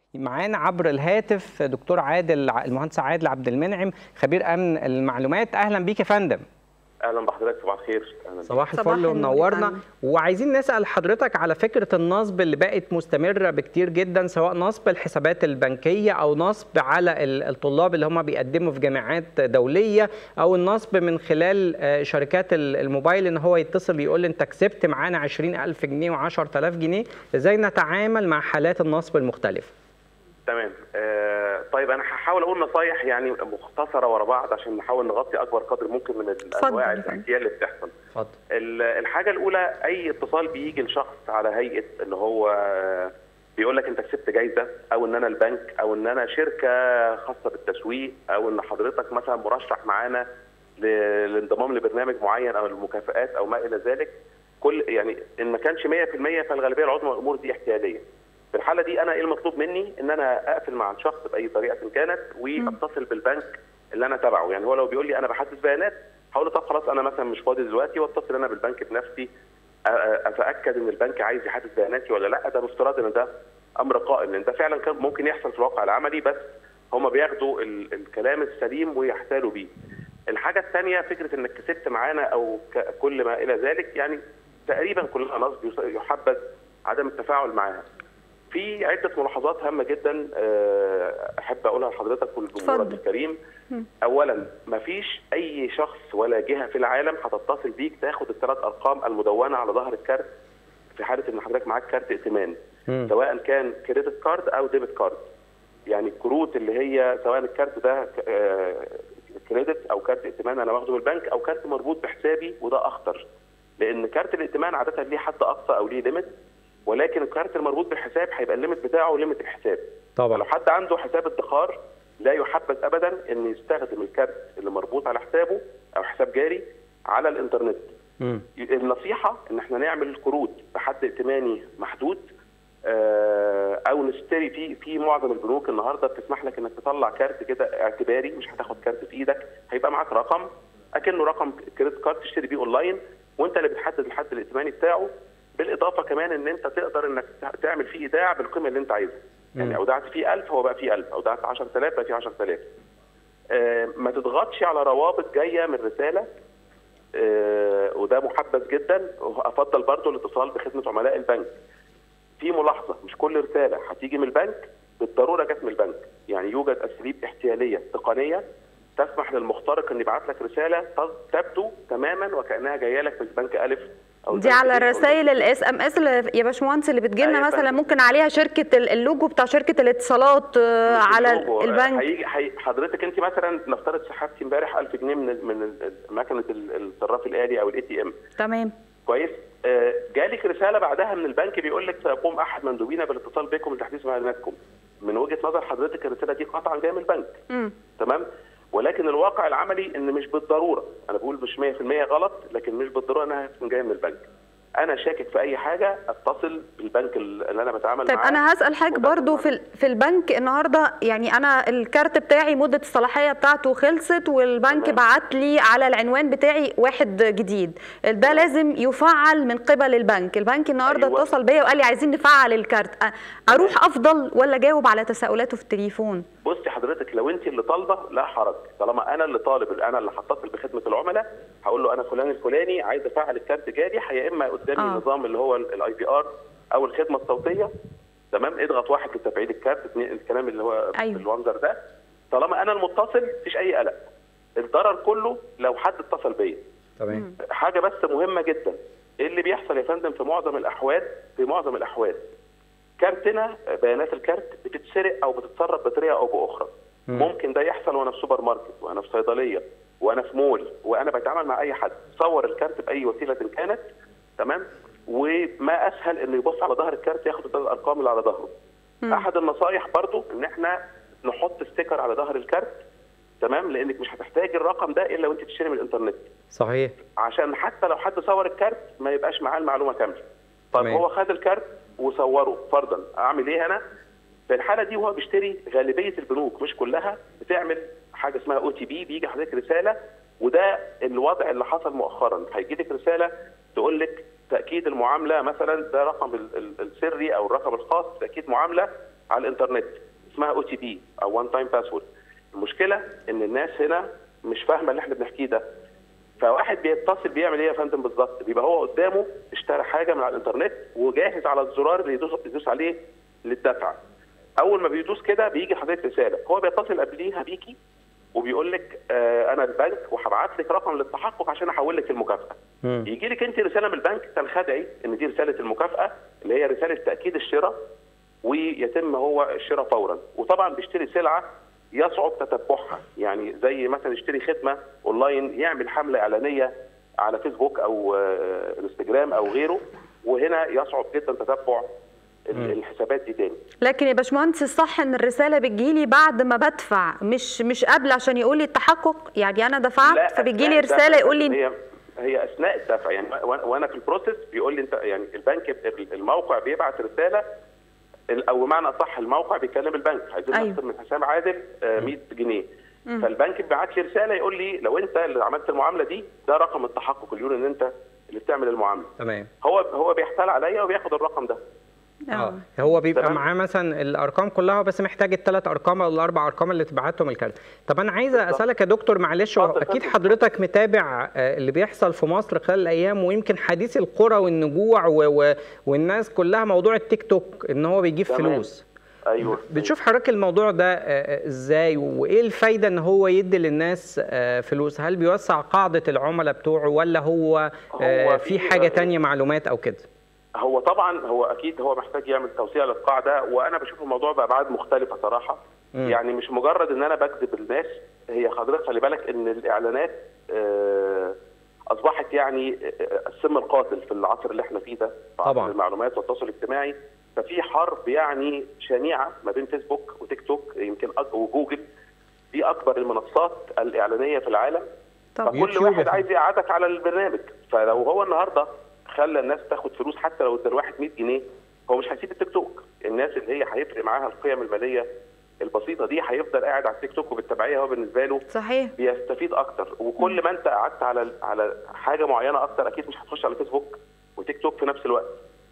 معانا عبر الهاتف دكتور عادل المهندس عادل عبد المنعم خبير امن المعلومات اهلا بيك يا فندم اهلا بحضرتك صباح الخير اهلا صباح صباح الفل النور يا ومنورنا فندم. وعايزين نسال حضرتك على فكره النصب اللي بقت مستمره بكتير جدا سواء نصب الحسابات البنكيه او نصب على ال- الطلاب اللي هم بيقدموا في جامعات دوليه او النصب من خلال آه، شركات ال- الموبايل ان هو يتصل يقول لي انت كسبت معانا 20000 جنيه و10000 جنيه ازاي نتعامل مع حالات النصب المختلفه تمام آه طيب انا هحاول اقول نصايح يعني مختصره ورا بعض عشان نحاول نغطي اكبر قدر ممكن من الانواع يا فندم. الاحتيال اللي بتحصل اتفضل ال- الحاجه الاولى اي اتصال بيجي لشخص على هيئه ان هو آه، بيقول لك انت كسبت جايزه او ان انا البنك او ان انا شركه خاصه بالتسويق او ان حضرتك مثلا مرشح معانا ل- للانضمام لبرنامج معين او المكافآت او ما الى ذلك كل يعني ان ما كانش 100% فالغالبيه العظمى الامور دي احتياليه. في الحاله دي انا ايه المطلوب مني؟ ان انا اقفل مع الشخص باي طريقه كانت واتصل بالبنك اللي انا تبعه، يعني هو لو بيقول لي انا بحدث بيانات هقول له طب خلاص انا مثلا مش فاضي دلوقتي واتصل انا بالبنك بنفسي أ- أ- اتاكد ان البنك عايز يحدث بياناتي ولا لا ده بافتراض ان ده امر قائم لان ده فعلا كان ممكن يحصل في الواقع العملي بس هم بياخدوا ال- الكلام السليم ويحتالوا بيه. الحاجه الثانيه فكره انك كسبت معانا او ك- كل ما الى ذلك يعني تقريبا كلها نصب يص- يحبذ عدم التفاعل معاها. في عده ملاحظات هامه جدا آه، احب اقولها لحضرتك ولجمهورك اتفضل. الكريم. اولا مفيش اي شخص ولا جهه في العالم هتتصل بيك تاخد الثلاث ارقام المدونه على ظهر الكارت في حاله ان حضرتك معاك كارت ائتمان مم. سواء كان كريدت كارد او ديبت كارد يعني الكروت اللي هي سواء الكارت ده آه، كريدت او كارت ائتمان انا واخده من البنك او كارت مربوط بحسابي وده اخطر لان كارت الائتمان عاده ليه حد اقصى او ليه ليميت ولكن الكارت المربوط بالحساب هيبقى الليميت بتاعه ليميت الحساب طبعا لو حد عنده حساب ادخار لا يحبذ ابدا ان يستخدم الكارت اللي مربوط على حسابه او حساب جاري على الانترنت مم. النصيحه ان احنا نعمل القروض بحد ائتماني محدود آه، او نشتري في في معظم البنوك النهارده بتسمح لك انك تطلع كارت كده اعتباري مش هتاخد كارت في ايدك هيبقى معاك رقم اكنه رقم كريدت كارد تشتري بيه اونلاين وانت اللي بتحدد الحد الائتماني بتاعه بالاضافه كمان ان انت تقدر انك تعمل فيه ايداع بالقيمه اللي انت عايزها يعني اودعت فيه 1000 هو بقى فيه 1000 اودعت 10000 بقى فيه 10000 آه، ما تضغطش على روابط جايه من رساله آه، وده محبذ جدا افضل برضو الاتصال بخدمه عملاء البنك في ملاحظه مش كل رساله هتيجي من البنك بالضروره جت من البنك يعني يوجد اساليب احتياليه تقنيه تسمح للمخترق ان يبعت لك رساله تز- تبدو تماما وكانها جايه لك من البنك الف او دي البنك على ب أو رسائل الاس ام اس يا باشمهندس اللي بتجي لنا أيوة مثلا فندم. ممكن عليها شركه ال- اللوجو بتاع شركه الاتصالات آه، مش على اللوجو. البنك هيجي هي حضرتك انت مثلا نفترض سحبتي امبارح 1000 جنيه من ال- من ال- مكنه ال- الصراف الالي او الاي تي ام تمام كويس آه، جالك رساله بعدها من البنك بيقول لك سيقوم احد مندوبينا بالاتصال بكم لتحديث معلوماتكم من وجهه نظر حضرتك الرساله دي قطعا جايه من البنك مم. تمام ولكن الواقع العملي ان مش بالضروره انا بقول مش 100% غلط لكن مش بالضروره انها تكون جايه من البنك انا شاكك في اي حاجه اتصل بالبنك اللي انا بتعامل طيب معاه انا هسال حضرتك وده برضو في ال- في البنك النهارده يعني انا الكارت بتاعي مده الصلاحيه بتاعته خلصت والبنك تمام. بعت لي على العنوان بتاعي واحد جديد ده لازم يفعل من قبل البنك البنك النهارده أيوة. اتصل بيا وقال لي عايزين نفعل الكارت أ- اروح افضل ولا جاوب على تساؤلاته في التليفون بصي حضرتك لو انت اللي طالبه لا حرج طالما انا اللي طالب انا اللي هتصل بخدمه العملاء هقول له انا فلان الفلاني عايز افعل الكارت جاري يا اما قدامي آه. النظام اللي هو الاي بي ار او الخدمه الصوتيه تمام اضغط واحد لتفعيل الكارت اتنين- الكلام اللي هو أيوة. بالمنظر ده طالما انا المتصل مفيش اي قلق الضرر كله لو حد اتصل بيا تمام حاجه بس مهمه جدا ايه اللي بيحصل يا فندم في معظم الاحوال في معظم الاحوال كارتنا بيانات الكارت بتتسرق او بتتسرب بطريقه او باخرى ممكن ده يحصل وانا في سوبر ماركت وانا في صيدليه وانا في مول وانا بتعامل مع اي حد صور الكارت باي وسيله كانت تمام وما اسهل انه يبص على ظهر الكارت ياخد الثلاث الارقام اللي على ظهره احد النصايح برضو ان احنا نحط ستيكر على ظهر الكارت تمام لانك مش هتحتاج الرقم ده الا وانت تشتري من الانترنت صحيح عشان حتى لو حد صور الكارت ما يبقاش معاه المعلومه كامله. طب تمام. هو خد الكارت وصوره فرضا اعمل ايه انا؟ في الحاله دي وهو بيشتري غالبيه البنوك مش كلها بتعمل حاجه اسمها او تي بي بيجي حضرتك رساله وده الوضع اللي حصل مؤخرا هيجي لك رساله تقول لك تاكيد المعامله مثلا ده رقم ال- ال- السري او الرقم الخاص تاكيد معامله على الانترنت اسمها او تي بي او وان تايم باسورد المشكله ان الناس هنا مش فاهمه اللي احنا بنحكيه ده فواحد بيتصل بيعمل ايه يا فندم بالظبط بيبقى هو قدامه اشترى حاجه من على الانترنت وجاهز على الزرار اللي يدوس, يدوس عليه للدفع اول ما بيدوس كده بيجي حضرتك رساله هو بيتصل قبليها بيكي وبيقول لك آه انا البنك وهبعت لك رقم للتحقق عشان احول لك المكافاه يجي لك انت رساله من البنك تنخدعي ان دي رساله المكافاه اللي هي رساله تاكيد الشراء ويتم هو الشراء فورا وطبعا بيشتري سلعه يصعب تتبعها يعني زي مثلا يشتري خدمه اونلاين يعمل حمله اعلانيه على فيسبوك او آه، انستجرام او غيره وهنا يصعب جدا تتبع ال- الحسابات دي تاني لكن يا باشمهندس الصح ان الرساله بتجيلي بعد ما بدفع مش مش قبل عشان يقول لي التحقق يعني انا دفعت فبيجي لي أثناء رساله الدفع يقول لي هي هي اثناء الدفع يعني وأنا- وانا في البروسيس بيقول لي انت يعني البنك الموقع بيبعت رساله ال- او بمعنى اصح الموقع بيكلم البنك عايزين أيوة. نخصم من حساب عادل آه، 100 جنيه فالبنك بيبعت لي رساله يقول لي لو انت اللي عملت المعامله دي ده رقم التحقق اللي يقول ان انت اللي بتعمل المعامله تمام هو هو بيحتال عليا وبياخد الرقم ده اه هو بيبقى تمام. معاه مثلا الارقام كلها بس محتاج الثلاث ارقام او الاربع ارقام اللي تبعتهم الكارت طب انا عايز اسالك يا دكتور معلش هو اتفضل، اكيد اتفضل. حضرتك متابع آه، اللي بيحصل في مصر خلال الايام ويمكن حديث القرى والنجوع و... و... والناس كلها موضوع التيك توك ان هو بيجيب تمام. فلوس ايوه بتشوف حضرتك الموضوع ده آه، آه، ازاي وايه الفايده ان هو يدي للناس آه، فلوس هل بيوسع قاعده العملاء بتوعه ولا هو آه، هو في في- حاجه تانية معلومات او كده هو طبعا هو اكيد هو محتاج يعمل توسيع للقاعده وانا بشوف الموضوع بابعاد مختلفه صراحه مم. يعني مش مجرد ان انا بكذب الناس هي حضرتك خلي بالك ان الاعلانات آه، اصبحت يعني آه، السم القاتل في العصر اللي احنا فيه ده في عصر طبعاً. المعلومات والتواصل الاجتماعي ففي حرب يعني شنيعه ما بين فيسبوك وتيك توك يمكن أك- وجوجل دي اكبر المنصات الاعلانيه في العالم طب فكل يوتيوب يا واحد فندم. عايز يقعدك على البرنامج فلو هو النهارده خلى الناس تاخد فلوس حتى لو ادى الواحد 100 جنيه هو مش هيسيب التيك توك الناس اللي هي هيفرق معاها القيم الماليه البسيطه دي هيفضل قاعد على التيك توك وبالتبعيه هو بالنسبه له صحيح بيستفيد اكتر وكل ما انت قعدت على على حاجه معينه اكتر اكيد مش هتخش على فيسبوك وتيك توك في نفس الوقت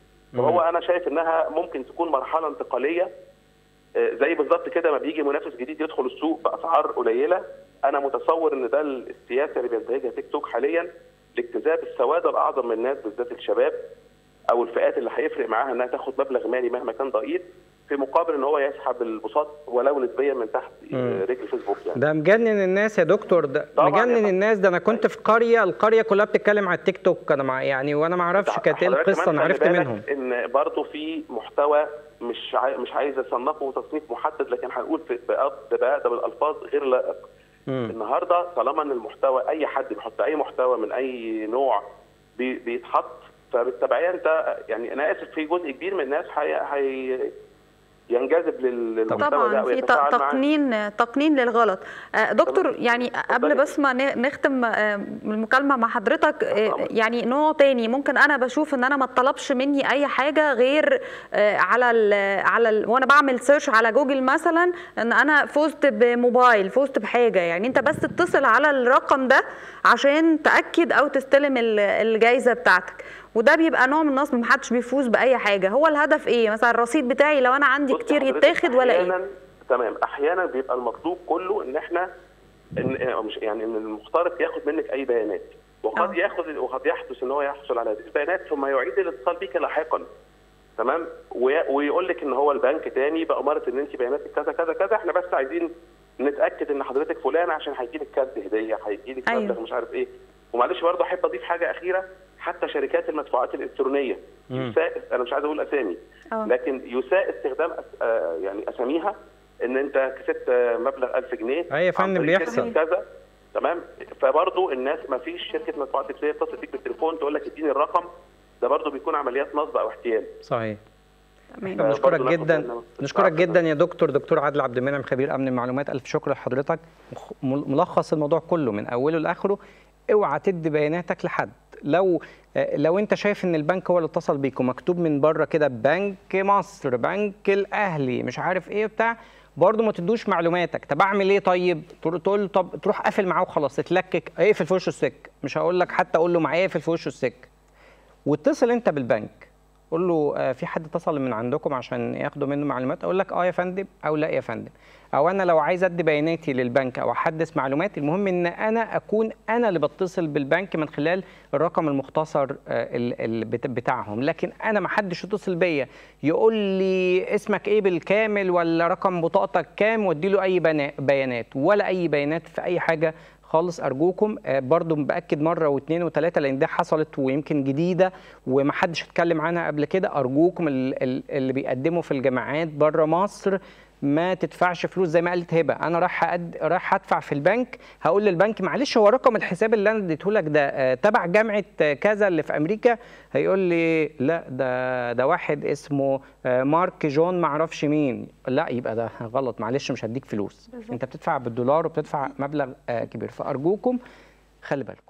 فهو انا شايف انها ممكن تكون مرحله انتقاليه آه، زي بالظبط كده ما بيجي منافس جديد يدخل السوق باسعار قليله انا متصور ان ده السياسه اللي بينتهجها تيك توك حاليا لاجتذاب السواد الاعظم من الناس بالذات الشباب او الفئات اللي هيفرق معاها انها تاخد مبلغ مالي مهما كان ضئيل في مقابل ان هو يسحب البساط ولو نسبيا من تحت آه، رجل فيسبوك يعني ده مجنن الناس يا دكتور ده طبعاً يا مجنن فندم. الناس ده انا كنت في قريه القريه كلها بتتكلم على التيك توك انا مع يعني وانا ما اعرفش كانت ايه حضرتك القصه كمان انا خلي عرفت بالك منهم ان برضه في محتوى مش عاي... مش عايز اصنفه تصنيف محدد لكن هنقول في بأد- بأدب الالفاظ غير لائق مم. النهارده طالما ان المحتوى اي حد بيحط اي محتوى من اي نوع بي... بيتحط فبالتبعيه انت يعني انا اسف في جزء كبير من الناس هي... هي... ينجذب لل- للمحتوى ده طبعا في ت- ويتفاعل معاه. تقنين تقنين للغلط آه، دكتور يعني قبل بس ما ن- نختم آه، المكالمه مع حضرتك آه، طبعاً. يعني نوع تاني ممكن انا بشوف ان انا ما طلبش مني اي حاجه غير آه، على ال على ال وانا بعمل سيرش على جوجل مثلا ان انا فزت بموبايل فزت بحاجه يعني انت بس تتصل على الرقم ده عشان تاكد او تستلم ال- الجائزه بتاعتك وده بيبقى نوع من النصب محدش بيفوز باي حاجه هو الهدف ايه مثلا الرصيد بتاعي لو انا عندي بص كتير حضرتك يتاخد ولا ايه أحياناً- تمام احيانا بيبقى المطلوب كله ان احنا ان أو مش يعني ان المخترق ياخد منك اي بيانات وقد آه. ياخد وقد يحدث ان هو يحصل على هذه البيانات ثم يعيد الاتصال بك لاحقا تمام وي- ويقول لك ان هو البنك تاني باماره ان انت بياناتك كذا كذا كذا احنا بس عايزين نتاكد ان حضرتك فلان عشان هيجي لك كارت هديه هيجي لك أيوة. مبلغ مش عارف ايه ومعلش برضه احب اضيف حاجه اخيره حتى شركات المدفوعات الالكترونيه مم. يساء انا مش عايز اقول اسامي آه. لكن يساء استخدام أس... آه يعني اساميها ان انت كسبت آه، مبلغ 1000 جنيه أيوة يا عن فندم، طريق بيحصل. شركة كذا تمام فبرضه الناس ما فيش شركه مدفوعات الكترونيه تتصل بيك بالتليفون تقول لك اديني الرقم ده برضه بيكون عمليات نصب او احتيال صحيح تمام آه، نشكرك برضه ناخد جدا بالنا. نشكرك جدا يا دكتور دكتور عادل عبد المنعم خبير امن المعلومات الف شكر لحضرتك مخ- ملخص الموضوع كله من اوله لاخره اوعى تدي بياناتك لحد لو آه، لو انت شايف ان البنك هو اللي اتصل بيك ومكتوب من بره كده بنك مصر بنك الاهلي مش عارف ايه بتاع برضه ما تدوش معلوماتك طب اعمل ايه طيب تقول تقول له طب تروح قافل معاه وخلاص تتلكك اقفل في وشه السك مش هقول لك حتى اقول له معايا اقفل في وشه السك واتصل انت بالبنك قول له آه، في حد اتصل من عندكم عشان ياخدوا منه معلومات اقول لك اه يا فندم او لا يا فندم او انا لو عايز ادي بياناتي للبنك او احدث معلوماتي المهم ان انا اكون انا اللي بتصل بالبنك من خلال الرقم المختصر آه، ال- ال- بت- بتاعهم لكن انا ما حدش يتصل بيا يقول لي اسمك ايه بالكامل ولا رقم بطاقتك كام وادي له اي بنا- بيانات ولا اي بيانات في اي حاجه خالص ارجوكم آه، برضو باكد مره واثنين وثلاثه لان ده حصلت ويمكن جديده ومحدش اتكلم عنها قبل كده ارجوكم ال- ال- اللي بيقدموا في الجامعات بره مصر ما تدفعش فلوس زي ما قالت هبه انا رايح أد... رايح ادفع في البنك هقول للبنك معلش هو رقم الحساب اللي انا اديته لك ده آه، تبع جامعه آه، كذا اللي في امريكا هيقول لي لا ده ده واحد اسمه آه، مارك جون ما اعرفش مين لا يبقى ده غلط معلش مش هديك فلوس بالظبط. انت بتدفع بالدولار وبتدفع مبلغ آه، كبير فارجوكم خلي بالكم